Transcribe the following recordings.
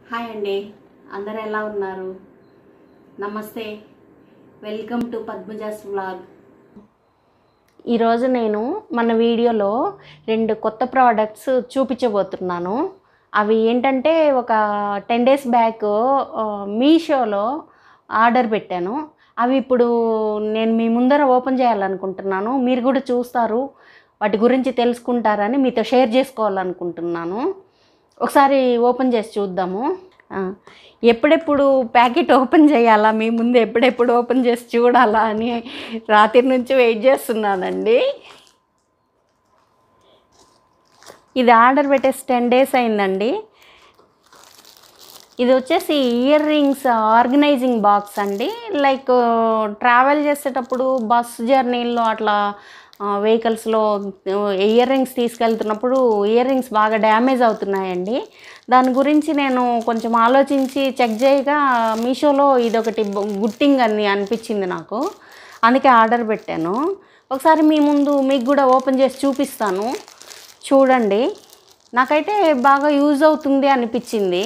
hi అండి అందరు ఎలా ఉన్నారు నమస్తే వెల్కమ్ టు పద్మజాస్ వ్లాగ్ ఈరోజు నేను మన వీడియోలో రెండు కొత్త ప్రోడక్ట్స్ చూపించబోతున్నాను అవి ఏంటంటే ఒక టెన్ డేస్ బ్యాక్ మీషోలో ఆర్డర్ పెట్టాను అవి ఇప్పుడు నేను మీ ముందర ఓపెన్ చేయాలనుకుంటున్నాను మీరు కూడా చూస్తారు వాటి గురించి తెలుసుకుంటారని మీతో షేర్ చేసుకోవాలనుకుంటున్నాను ఒకసారి ఓపెన్ చేసి చూద్దాము ఆ, ఎప్పుడెప్పుడు ప్యాకెట్ ఓపెన్ చేయాలా మీ ముందు ఎప్పుడెప్పుడు ఓపెన్ చేసి చూడాలా అని రాత్రి నుంచి వెయిట్ చేస్తున్నానండి ఇది ఆర్డర్ పెట్టేసి టెన్ డేస్ అయిందండి ఇది వచ్చేసి ఇయర్ రింగ్స్ ఆర్గనైజింగ్ బాక్స్ అండి లైక్ ట్రావెల్ చేసేటప్పుడు బస్ జర్నీల్లో అట్లా వెహికల్స్లో ఇయర్ రింగ్స్ తీసుకెళ్తున్నప్పుడు ఇయర్ రింగ్స్ బాగా డ్యామేజ్ అవుతున్నాయండి దాని గురించి నేను కొంచెం ఆలోచించి చెక్ చేయగా మీషోలో ఇదొకటి గుడ్ థింగ్ అని అనిపించింది నాకు అందుకే ఆర్డర్ పెట్టాను ఒకసారి మీ ముందు మీకు కూడా ఓపెన్ చేసి చూపిస్తాను చూడండి నాకైతే బాగా యూజ్ అవుతుంది అనిపించింది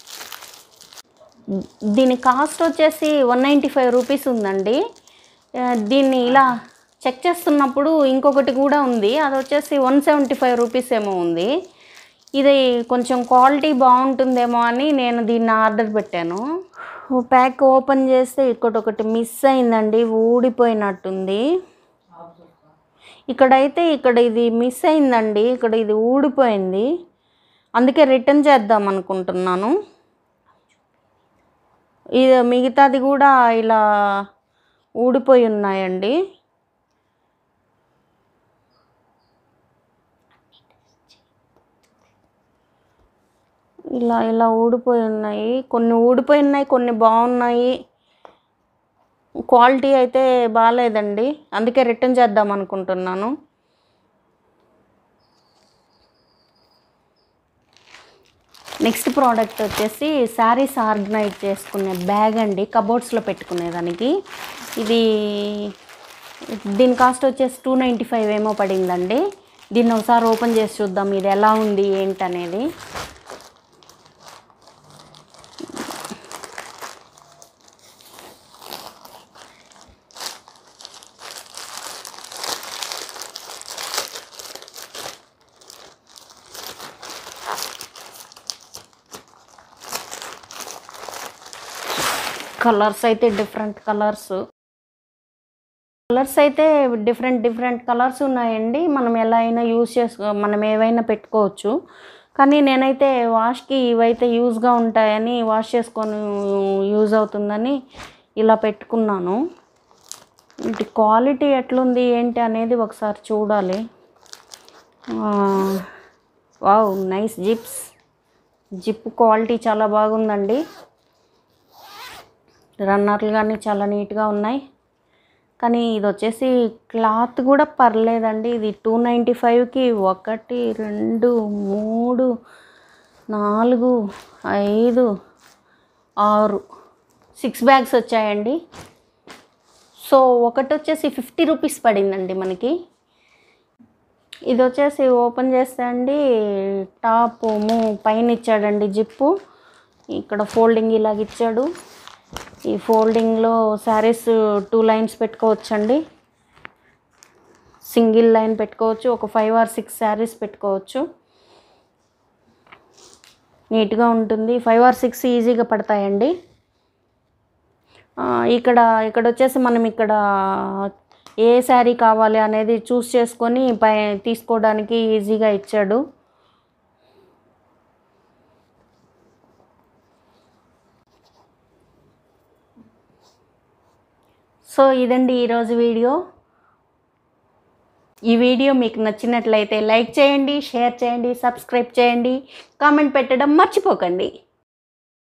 దీని కాస్ట్ వచ్చేసి వన్ నైంటీ ఫైవ్ రూపీస్ ఉందండి ఆ, దీన్ని ఇలా చెక్ చేస్తున్నప్పుడు ఇంకొకటి కూడా ఉంది అది వచ్చేసి వన్ సెవెంటీ ఫైవ్ రూపీస్ ఏమో ఉంది ఇది కొంచెం క్వాలిటీ బాగుంటుందేమో అని నేను దీన్ని ఆర్డర్ పెట్టాను ఓ ప్యాక్ ఓపెన్ చేస్తే ఇక్కడ ఒకటి మిస్ అయిందండి ఊడిపోయినట్టుంది ఇక్కడైతే ఇక్కడ ఇది మిస్ అయిందండి ఇక్కడ ఇది ఊడిపోయింది అందుకే రిటర్న్ చేద్దాం అనుకుంటున్నాను ఇది మిగతాది కూడా ఇలా ఊడిపోయి ఉన్నాయండి ఇలా ఇలా ఊడిపోయి ఉన్నాయి కొన్ని ఊడిపోయి ఉన్నాయి కొన్ని బాగున్నాయి క్వాలిటీ అయితే బాగాలేదండి అందుకే రిటర్న్ చేద్దాం అనుకుంటున్నాను నెక్స్ట్ ప్రోడక్ట్ వచ్చేసి శారీస్ ఆర్గనైజ్ చేసుకునే బ్యాగ్ అండి కబోర్డ్స్లో పెట్టుకునేదానికి ఇది దీని కాస్ట్ వచ్చేసి టూ నైంటీ ఫైవ్ ఏమో పడిందండి దీన్ని ఒకసారి ఓపెన్ చేసి చూద్దాం ఇది ఎలా ఉంది ఏంటనేది కలర్స్ అయితే డిఫరెంట్ కలర్స్ కలర్స్ అయితే డిఫరెంట్ డిఫరెంట్ కలర్స్ ఉన్నాయండి మనం ఎలా అయినా యూజ్ చేసుకో మనం ఏవైనా పెట్టుకోవచ్చు కానీ నేనైతే వాష్కి ఇవైతే యూజ్గా ఉంటాయని వాష్ చేసుకొని యూజ్ అవుతుందని ఇలా పెట్టుకున్నాను వీటి క్వాలిటీ ఎట్లుంది ఏంటి అనేది ఒకసారి చూడాలి wow nice zips zip quality చాలా బాగుందండి రన్నర్లు కానీ చాలా నీట్గా ఉన్నాయి కానీ ఇది వచ్చేసి క్లాత్ కూడా పర్లేదండి ఇది టూ నైంటీ ఫైవ్కి ఒకటి రెండు మూడు నాలుగు ఐదు ఆరు సిక్స్ బ్యాగ్స్ వచ్చాయండి సో ఒకటి వచ్చేసి ఫిఫ్టీ రూపీస్ పడిందండి మనకి ఇది వచ్చేసి ఓపెన్ చేస్తే అండి టాప్ మూ పైన ఇచ్చాడండి జిప్పు ఇక్కడ ఫోల్డింగ్ ఇలాగ ఇచ్చాడు ఈ ఫోల్డింగ్లో శారీస్ టూ లైన్స్ పెట్టుకోవచ్చండి సింగిల్ లైన్ పెట్టుకోవచ్చు ఒక ఫైవ్ ఆర్ సిక్స్ శారీస్ పెట్టుకోవచ్చు నీట్గా ఉంటుంది ఫైవ్ ఆర్ సిక్స్ ఈజీగా పడతాయండి ఆ, ఇక్కడ ఇక్కడ వచ్చేసి మనం ఇక్కడ ఏ శారీ కావాలి అనేది చూస్ చేసుకొని పై తీసుకోవడానికి ఈజీగా ఇచ్చాడు సో ఇదండి ఈరోజు వీడియో ఈ వీడియో మీకు నచ్చినట్లయితే లైక్ చేయండి షేర్ చేయండి సబ్స్క్రైబ్ చేయండి కామెంట్ పెట్టడం మర్చిపోకండి